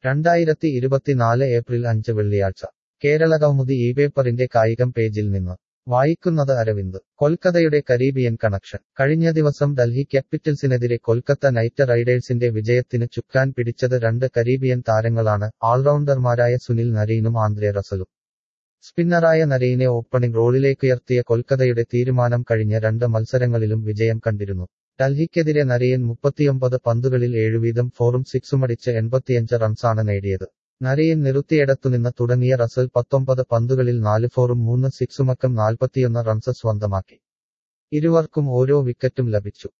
രണ്ടായിരത്തി ഇരുപത്തിനാല് ഏപ്രിൽ അഞ്ച് വെള്ളിയാഴ്ച കേരളകൗമുദി ഈ പേപ്പറിന്റെ കായികം പേജിൽ നിന്ന് വായിക്കുന്നത് അരവിന്ദ് കൊൽക്കത്തയുടെ കരീബിയൻ കണക്ഷൻ കഴിഞ്ഞ ദിവസം ഡൽഹി ക്യാപിറ്റൽസിനെതിരെ കൊൽക്കത്ത നൈറ്റ് റൈഡേഴ്സിന്റെ വിജയത്തിന് ചുക്കാൻ പിടിച്ചത് രണ്ട് കരീബിയൻ താരങ്ങളാണ് ഓൾറൗണ്ടർമാരായ സുനിൽ നരീനും ആന്ദ്രെ റസലും സ്പിന്നറായ നരീനെ ഓപ്പണിംഗ് റോളിലേക്കുയർത്തിയ കൊൽക്കത്തയുടെ തീരുമാനം കഴിഞ്ഞ രണ്ട് മത്സരങ്ങളിലും വിജയം കണ്ടിരുന്നു ഡൽഹിക്കെതിരെ നരിയൻ മുപ്പത്തിയൊമ്പത് പന്തുകളിൽ ഏഴുവീതം ഫോറും സിക്സുമടിച്ച് എൺപത്തിയഞ്ച് റൺസാണ് നേടിയത് നരിയൻ നിറുത്തിയിടത്തുനിന്ന് തുടങ്ങിയ റസൽ പത്തൊമ്പത് പന്തുകളിൽ നാല് ഫോറും മൂന്ന് സിക്സുമക്കം നാൽപ്പത്തിയൊന്ന് റൺസ് സ്വന്തമാക്കി ഇരുവർക്കും ഓരോ വിക്കറ്റും ലഭിച്ചു